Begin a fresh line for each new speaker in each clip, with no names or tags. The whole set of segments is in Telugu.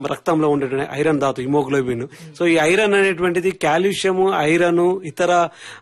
రక్తంలో ఉండేటువంటి ఐరన్ ధాతు హిమోగ్లోబిన్ సో ఈ ఐరన్ అనేటువంటిది కాల్షియం ఐరన్ ఇతర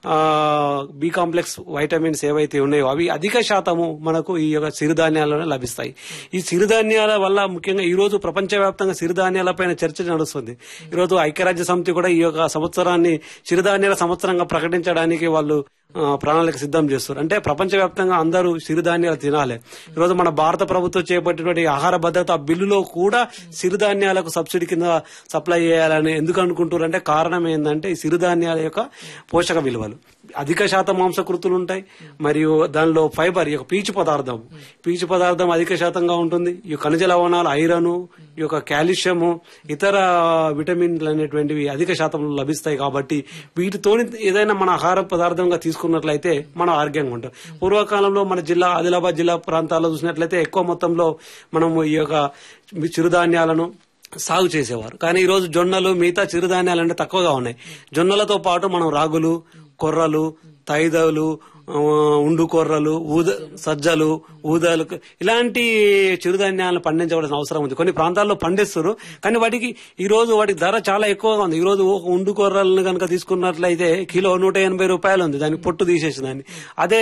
బి కాంప్లెక్స్ వైటమిన్స్ ఏవైతే ఉన్నాయో అవి అధిక శాతము మనకు ఈ యొక్క సిరిధాన్యాల్లోనే లభిస్తాయి ఈ సిరిధాన్యాల వల్ల ముఖ్యంగా ఈ రోజు ప్రపంచవ్యాప్తంగా సిరిధాన్యాలపైన చర్చ నడుస్తుంది ఈ రోజు ఐక్యరాజ్య సమితి కూడా ఈ యొక్క సంవత్సరాన్ని సిరిధాన్యాల సంవత్సరంగా ప్రకటించడానికి వాళ్ళు ఆ, ప్రణాళిక సిద్ధం చేస్తారు అంటే ప్రపంచవ్యాప్తంగా అందరూ సిరిధాన్యాలు తినాలి ఈరోజు మన భారత ప్రభుత్వం చేపట్టినటువంటి ఆహార భద్రత బిల్లులో కూడా సిరిధాన్యాలకు సబ్సిడీ కింద సప్లై చేయాలని ఎందుకు అనుకుంటారు అంటే కారణం ఏంటంటే ఈ సిరిధాన్యాల యొక్క పోషక విలువలు అధిక శాతం మాంసకృతులు ఉంటాయి మరియు దానిలో ఫైబర్ ఈ యొక్క పీచు పదార్థం పీచు పదార్థం అధిక శాతంగా ఉంటుంది ఈ ఖనిజ లవణాలు ఐరన్ ఈ యొక్క కాల్షియము ఇతర విటమిన్లు అనేటువంటివి అధిక శాతంలో లభిస్తాయి కాబట్టి వీటితో ఏదైనా మన ఆహార పదార్థంగా తీసుకున్నట్లయితే మనం ఆరోగ్యంగా ఉంటాం పూర్వకాలంలో మన జిల్లా ఆదిలాబాద్ జిల్లా ప్రాంతాల్లో చూసినట్లయితే ఎక్కువ మొత్తంలో మనము ఈ యొక్క చిరుధాన్యాలను సాగు చేసేవారు కానీ ఈ రోజు జొన్నలు మిగతా చిరుధాన్యాలు అంటే తక్కువగా ఉన్నాయి జొన్నలతో పాటు మనం రాగులు కొర్రలు తైదలు ఆ, ఉండు కొర్రలు ఊద సజ్జలు ఊదలు ఇలాంటి చిరుధాన్యాలను పండించవలసిన అవసరం ఉంది కొన్ని ప్రాంతాల్లో పండిస్తారు కానీ వాటికి ఈ రోజు వాటి ధర చాలా ఎక్కువగా ఉంది ఈ రోజు ఒక ఉండు కొర్రలను కనుక తీసుకున్నట్లయితే కిలో నూట ఎనభై రూపాయలు ఉంది దానికి పొట్టు తీసేసి దాన్ని అదే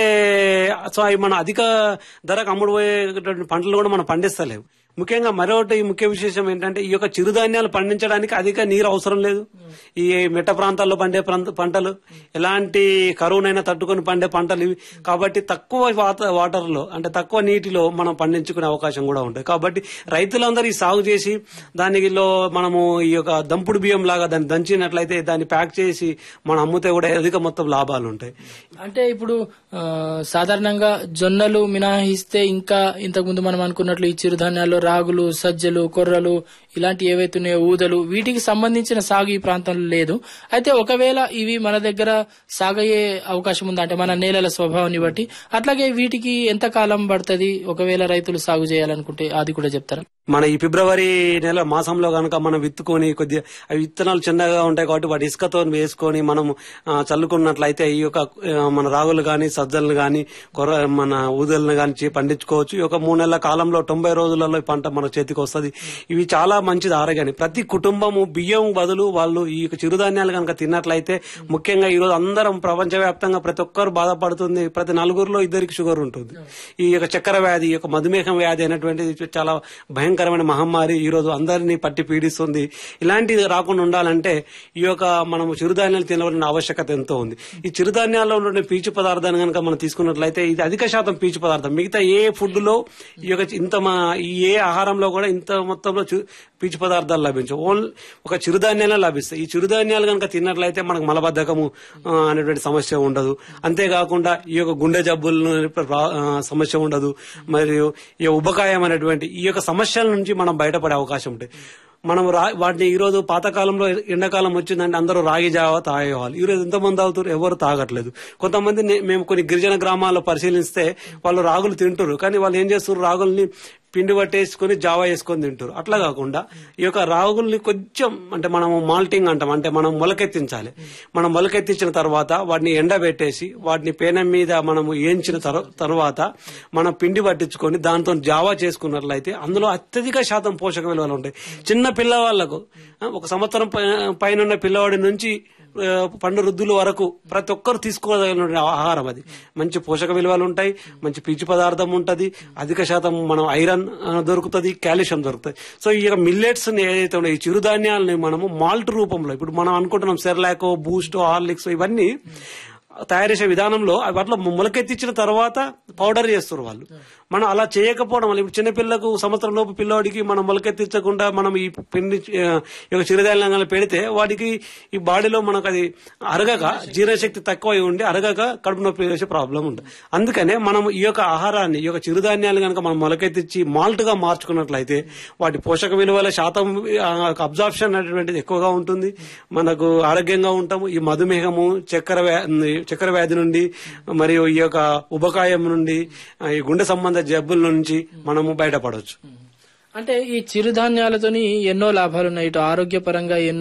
సో అవి మన అధిక ధరకు అమ్ముడుపోయేటువంటి పంటలు కూడా మనం పండిస్తలేము ముఖ్యంగా మరొకటి ముఖ్య విశేషం ఏంటంటే ఈ యొక్క చిరుధాన్యాలు పండించడానికి అధిక నీరు అవసరం లేదు ఈ మెట్ట ప్రాంతాల్లో పండే ప్రాంత- పంటలు ఎలాంటి కరువునైనా తట్టుకొని పండే పంటలు ఇవి కాబట్టి తక్కువ వాత- వాటర్లో అంటే తక్కువ నీటిలో మనం పండించుకునే అవకాశం కూడా ఉంటుంది కాబట్టి రైతులందరూ ఈ సాగు చేసి దానిలో మనము ఈ యొక్క దంపుడు బియ్యం లాగా దాన్ని దంచినట్లయితే దాన్ని ప్యాక్ చేసి మనం అమ్మితే కూడా అధిక మొత్తం లాభాలు ఉంటాయి
అంటే ఇప్పుడు ఆ, సాధారణంగా జొన్నలు మినహాయిస్తే ఇంకా ఇంతకుముందు మనం అనుకున్నట్లు ఈ చిరుధాన్యాల్లో రాగులు సజ్జలు కొర్రలు ఇలాంటి ఏవైతే ఉన్నాయో ఊదలు వీటికి సంబంధించిన సాగు ఈ ప్రాంతంలో లేదు అయితే ఒకవేళ ఇవి మన దగ్గర సాగయ్యే అవకాశం ఉందా అంటే మన నేలల స్వభావాన్ని బట్టి అట్లాగే వీటికి ఎంత కాలం పడుతుంది ఒకవేళ రైతులు సాగు చేయాలనుకుంటే అది కూడా చెప్తారా
మన ఈ ఫిబ్రవరి నెల మాసంలో కనుక మనం విత్తుకొని కొద్దిగా అవి విత్తనాలు చిన్నగా ఉంటాయి కాబట్టి వాటి ఇసుకతో వేసుకొని మనం ఆ, చల్లుకున్నట్లయితే ఈ యొక్క ఆ, మన రాగులు గాని సజ్జలను గాని కొర మన ఊదలను గాని పండించుకోవచ్చు ఈ యొక్క మూడు నెలల కాలంలో తొంభై రోజులలో ఈ పంట మన చేతికి వస్తుంది ఇవి చాలా మంచిది ఆరోగ్యాన్ని ప్రతి కుటుంబము బియ్యం బదులు వాళ్ళు ఈ యొక్క చిరుధాన్యాలు కనుక తిన్నట్లయితే ముఖ్యంగా ఈ రోజు అందరం ప్రపంచవ్యాప్తంగా ప్రతి ఒక్కరు బాధపడుతుంది ప్రతి నలుగురిలో ఇద్దరికి షుగర్ ఉంటుంది ఈ యొక్క చక్కెర వ్యాధి ఈ యొక్క మధుమేహం వ్యాధి అనేటువంటిది చాలా భయంకరమైన మహమ్మారి ఈ రోజు అందరినీ పట్టి పీడిస్తుంది ఇలాంటిది రాకుండా ఉండాలంటే ఈ యొక్క మనం చిరుధాన్యాలు తినవలసిన ఆవశ్యకత ఎంతో ఉంది ఈ చిరుధాన్యాల్లో ఉన్న పీచు పదార్థాన్ని కనుక మనం తీసుకున్నట్లయితే ఇది అధిక శాతం పీచు పదార్థం మిగతా ఏ ఫుడ్ లో ఈ యొక్క ఇంత మా ఈ ఏ ఆహారంలో కూడా ఇంత మొత్తంలో చు- పీచు పదార్థాలు లభించవు ఓన్లీ ఒక చిరుధాన్యాలే లభిస్తాయి ఈ చిరుధాన్యాలు కనుక తిన్నట్లయితే మనకు మలబద్ధకము ఆ, అనేటువంటి సమస్య ఉండదు అంతేకాకుండా ఈ యొక్క గుండె జబ్బులను రా- ఆ, సమస్య ఉండదు మరియు ఈ ఉబకాయం అనేటువంటి ఈ యొక్క సమస్యల నుంచి మనం బయటపడే అవకాశం ఉంటుంది మనం రా వాటిని ఈ రోజు పాతకాలంలో ఎండాకాలం వచ్చిందంటే అందరూ రాగి జావ తాగేవాళ్ళు ఈ రోజు ఎంతమంది తాగుతారు ఎవరు తాగట్లేదు కొంతమంది నే- మేము కొన్ని గిరిజన గ్రామాల్లో పరిశీలిస్తే వాళ్ళు రాగులు తింటారు కానీ వాళ్ళు ఏం చేస్తారు రాగుల్ని పిండి పట్టేసుకొని జావా వేసుకొని తింటారు అట్లా కాకుండా ఈ యొక్క రాగుల్ని కొంచెం అంటే మనం మాల్టింగ్ అంటాం అంటే మనం మొలకెత్తించాలి మనం మొలకెత్తించిన తర్వాత వాటిని ఎండబెట్టేసి వాటిని పేనం మీద మనము వేయించిన తర- తర్వాత మనం పిండి పట్టించుకొని దాంతో జావా చేసుకున్నట్లయితే అందులో అత్యధిక శాతం పోషక విలువలు ఉంటాయి చిన్న పిల్లవాళ్లకు ఆ, ఒక సంవత్సరం పై- పైన ఉన్న పిల్లవాడి నుంచి ఆ, పండు వృద్ధుల వరకు ప్రతి ఒక్కరు తీసుకోదగిన ఆహారం అది మంచి పోషక విలువలు ఉంటాయి మంచి పీచు పదార్థం ఉంటది అధిక శాతం మనం ఐరన్ ఆ, దొరుకుతుంది కాల్షియం దొరుకుతుంది సో ఈ మిల్లెట్స్ ఏదైతే ఉన్నాయో ఈ చిరుధాన్యాలని మనము మాల్ట్ రూపంలో ఇప్పుడు మనం అనుకుంటున్నాం సెర్లాకో బూస్ట్ హార్లిక్స్ ఇవన్నీ తయారు చేసే విధానంలో అవి వాటిలో మొలకెత్తించిన తర్వాత పౌడర్ చేస్తారు వాళ్ళు మనం అలా చేయకపోవడం వల్ల ఇప్పుడు చిన్నపిల్లకు సంవత్సరం లోపు పిల్లవాడికి మనం మొలకెత్తించకుండా మనం ఈ పిండి ఆ, ఈ యొక్క చిరుధాన్యాలను పెడితే వాడికి ఈ బాడీలో మనకు అది అరగక జీర్ణశక్తి తక్కువ అయి ఉండి అరగక కడుపు నొప్పి వేసే ప్రాబ్లం ఉంటుంది అందుకనే మనం ఈ యొక్క ఆహారాన్ని ఈ యొక్క చిరుధాన్యాలు కనుక మనం మొలకెత్తించి మాల్ట్ గా మార్చుకున్నట్లయితే వాటి పోషక విలువల శాతం అబ్జార్ప్షన్ అనేటువంటిది ఎక్కువగా ఉంటుంది మనకు ఆరోగ్యంగా ఉంటాము ఈ మధుమేహము చక్కెర వ్యా- చక్కెర వ్యాధి నుండి మరియు ఈ యొక్క ఉబకాయం నుండి ఆ, ఈ గుండె సంబంధ జబ్బుల నుంచి మనము బయటపడవచ్చు
అంటే ఈ చిరుధాన్యాలతోని ఎన్నో లాభాలు ఉన్నాయి ఇటు ఆరోగ్యపరంగా ఎన్నో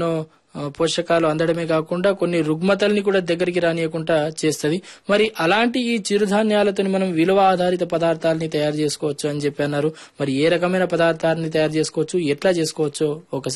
ఆ, పోషకాలు అందడమే కాకుండా కొన్ని రుగ్మతల్ని కూడా దగ్గరికి రానియకుండా చేస్తది మరి అలాంటి ఈ చిరుధాన్యాలతో మనం విలువ ఆధారిత పదార్థాలని తయారు చేసుకోవచ్చు అని చెప్పి అన్నారు మరి ఏ రకమైన పదార్థాలని తయారు చేసుకోవచ్చు ఎట్లా చేసుకోవచ్చో ఒకసారి